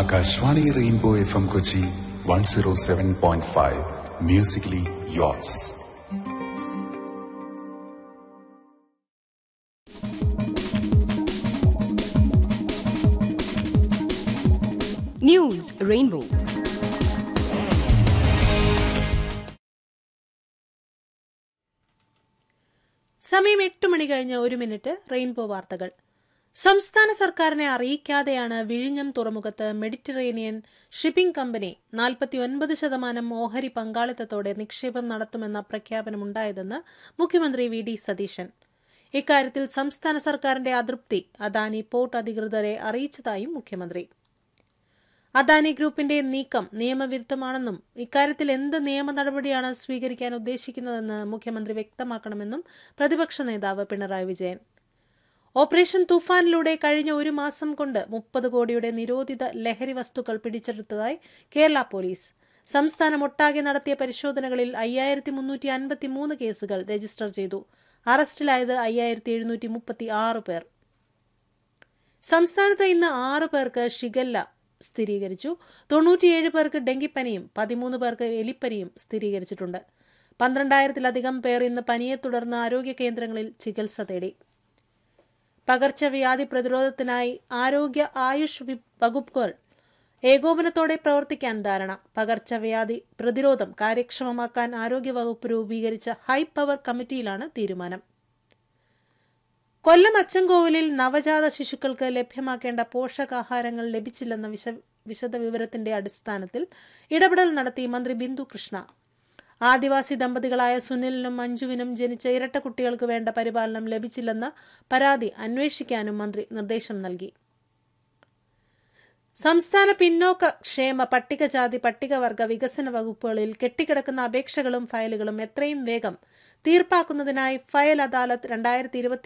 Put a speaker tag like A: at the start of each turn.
A: Akashvani rainbow F M Kochi one zero seven point five musically yours
B: News Rainbow.
C: സമയം എട്ട് മണി കഴിഞ്ഞ് ഒരു മിനിറ്റ് റെയിൻബോ വാർത്തകൾ സംസ്ഥാന സർക്കാരിനെ അറിയിക്കാതെയാണ് വിഴിഞ്ഞം തുറമുഖത്ത് മെഡിറ്ററേനിയൻ ഷിപ്പിംഗ് കമ്പനി നാൽപ്പത്തി ഒൻപത് ശതമാനം ഓഹരി പങ്കാളിത്തത്തോടെ നിക്ഷേപം നടത്തുമെന്ന പ്രഖ്യാപനമുണ്ടായതെന്ന് മുഖ്യമന്ത്രി വി ഡി സതീശൻ ഇക്കാര്യത്തിൽ സംസ്ഥാന സർക്കാരിന്റെ അതൃപ്തി അദാനി പോർട്ട് അധികൃതരെ അറിയിച്ചതായും മുഖ്യമന്ത്രി അദാനി ഗ്രൂപ്പിന്റെ നീക്കം നിയമവിരുദ്ധമാണെന്നും ഇക്കാര്യത്തിൽ എന്ത് നിയമ നടപടിയാണ് സ്വീകരിക്കാൻ ഉദ്ദേശിക്കുന്നതെന്ന് മുഖ്യമന്ത്രി വ്യക്തമാക്കണമെന്നും പ്രതിപക്ഷ നേതാവ് പിണറായി വിജയൻ ഓപ്പറേഷൻ തൂഫാനിലൂടെ കഴിഞ്ഞ ഒരു മാസം കൊണ്ട് മുപ്പത് കോടിയുടെ നിരോധിത ലഹരി വസ്തുക്കൾ പിടിച്ചെടുത്തതായി കേരള പോലീസ് സംസ്ഥാനമൊട്ടാകെ നടത്തിയ പരിശോധനകളിൽ അയ്യായിരത്തി മുന്നൂറ്റി അൻപത്തി മൂന്ന് കേസുകൾ രജിസ്റ്റർ ചെയ്തു അറസ്റ്റിലായത് അയ്യായിരത്തി എഴുന്നൂറ്റി മുപ്പത്തി ആറ് പേർ സംസ്ഥാനത്ത് ഇന്ന് ആറ് പേർക്ക് ഷിഗല്ല സ്ഥിരീകരിച്ചു തൊണ്ണൂറ്റിയേഴ് പേർക്ക് ഡെങ്കിപ്പനിയും പതിമൂന്ന് പേർക്ക് എലിപ്പനിയും സ്ഥിരീകരിച്ചിട്ടുണ്ട് പന്ത്രണ്ടായിരത്തിലധികം പേർ ഇന്ന് പനിയെ തുടർന്ന് ആരോഗ്യ കേന്ദ്രങ്ങളിൽ ചികിത്സ തേടി പകർച്ചവ്യാധി പ്രതിരോധത്തിനായി ആരോഗ്യ ആയുഷ് വി- വകുപ്പുകൾ ഏകോപനത്തോടെ പ്രവർത്തിക്കാൻ ധാരണ പകർച്ചവ്യാധി പ്രതിരോധം കാര്യക്ഷമമാക്കാൻ ആരോഗ്യവകുപ്പ് രൂപീകരിച്ച ഹൈ പവർ കമ്മിറ്റിയിലാണ് തീരുമാനം കൊല്ലം അച്ചൻകോവിലിൽ നവജാത ശിശുക്കൾക്ക് ലഭ്യമാക്കേണ്ട പോഷകാഹാരങ്ങൾ ലഭിച്ചില്ലെന്ന വിശ വിശദ വിവരത്തിന്റെ അടിസ്ഥാനത്തിൽ ഇടപെടൽ നടത്തി മന്ത്രി ബിന്ദു കൃഷ്ണ ആദിവാസി ദമ്പതികളായ സുനിലിനും മഞ്ജുവിനും ജനിച്ച ഇരട്ട കുട്ടികൾക്ക് വേണ്ട പരിപാലനം ലഭിച്ചില്ലെന്ന പരാതി അന്വേഷിക്കാനും മന്ത്രി നിർദ്ദേശം നൽകി സംസ്ഥാന പിന്നോക്ക ക്ഷേമ പട്ടികജാതി പട്ടികവർഗ വികസന വകുപ്പുകളിൽ കെട്ടിക്കിടക്കുന്ന അപേക്ഷകളും ഫയലുകളും എത്രയും വേഗം തീർപ്പാക്കുന്നതിനായി ഫയൽ അദാലത്ത് രണ്ടായിരത്തി